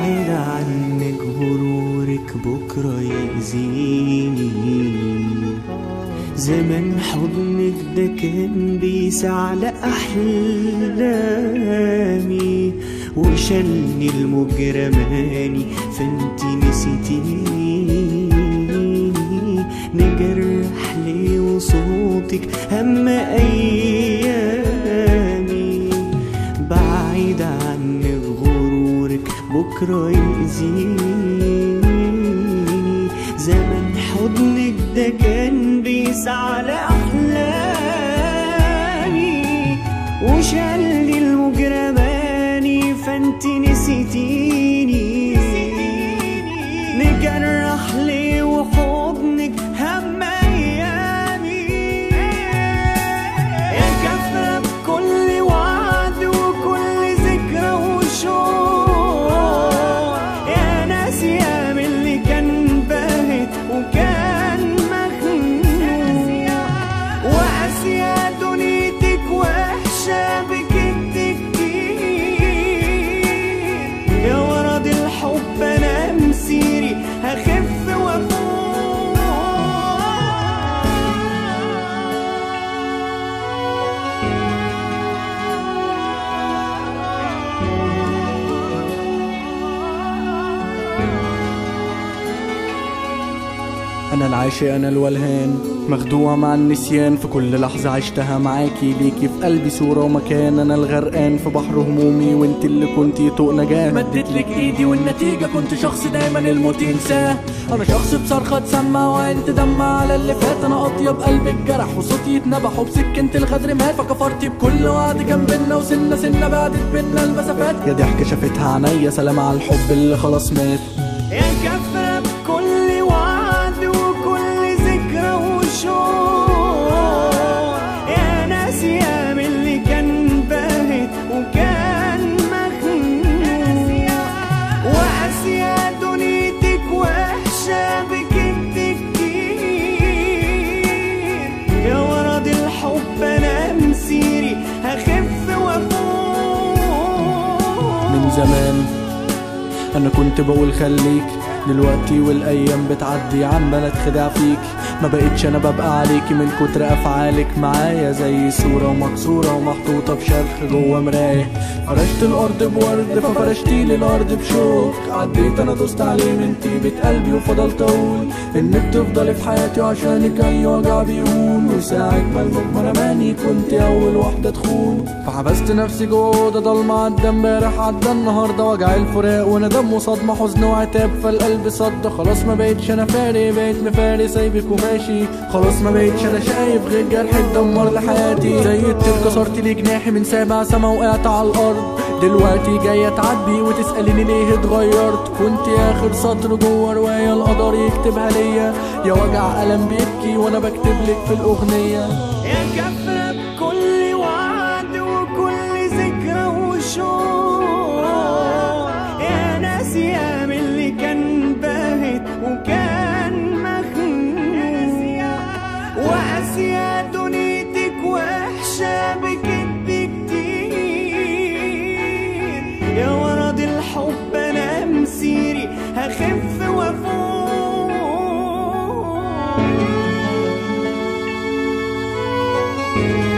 بعيد عنك غرورك بكرة يأذيني زمان حضنك ده كان بيسع لأحلامي وشلني المجرماني فانت نسيتيني نجرح لي وصوتك هم أيامي بعيد عنك غرورك بكرة يأذيني زمن حضنك ده كان بيسعى لأحلامي وشلني المجرماني فانت نسيتيني نجرح لي وحضنك هم أيامي يا كفرة بكل وعد وكل ذكرى وشوق يا ناس يا من اللي كان باهت وكان مخنوق وقاسية دنيتك وحشة بكت كتير يا ورد الحب أنا مسيري هخف أنا العاشق أنا الولهان مخدوع مع النسيان في كل لحظة عشتها معاكي ليكي في قلبي صورة ومكان أنا الغرقان في بحر همومي وانت اللي كنتي طوق نجاة مدت لك ايدي والنتيجة كنت شخص دايما الموت ينساه انا شخص بصرخة تسمع وانت دمع على اللي فات انا اطيب قلبك جرح وصوتي يتنبح وبسكنة الغدر مات فكفرتي بكل وعد كان بينا وسنة سنة بعدت بينا المسافات يا ضحكة شافتها عينيا سلام على الحب اللي خلاص مات يا كفرة بكل وعد وكل ذكرى وشوق يا ناس يا من اللي كان باهت وكان مخنوق وقاسية دنيتك وحشة بكت كتير يا ورد الحب أنا مسيري هخف وافوق من زمان انا كنت بقول خليك دلوقتي والايام بتعدي عمال اتخدع فيك ما بقتش انا ببقى عليكي من كتر افعالك معايا زي صورة مكسورة ومحطوطة في شرخ جوه مراية فرشت الارض بورد ففرشتي لي الارض بشوك عديت انا دوست عليه من طيبة قلبي وفضلت اقول انك تفضلي في حياتي وعشانك اي وجع بيقول وساعة ما المجمر رماني كنت اول واحدة تخون فحبست نفسي جوه اوضة ضلمة عدى امبارح عدى النهارده وجع الفراق وندم وصدمة حزن وعتاب فالقلب صد خلاص ما بقتش انا فارق بقيت مفارق سايبك وماشي خلاص ما بقتش انا شايف غير جرح اتدمر لحياتي زي الطير كسرت لي جناحي من سابع سما وقعت على الارض دلوقتي جاية تعاتبي وتسأليني ليه اتغيرت كنت اخر سطر جوه رواية القدر يكتبها ليا يا وجع قلم بيبكي وانا بكتبلك في الاغنية يا كفرة بكل وعد وكل ذكرى وشوق يا ناس يا من اللي كان باهت وكان مخنوق وقاسية دنيتك وحشة بكت كتير يا ورد الحب أنا مسيري هخف وافوق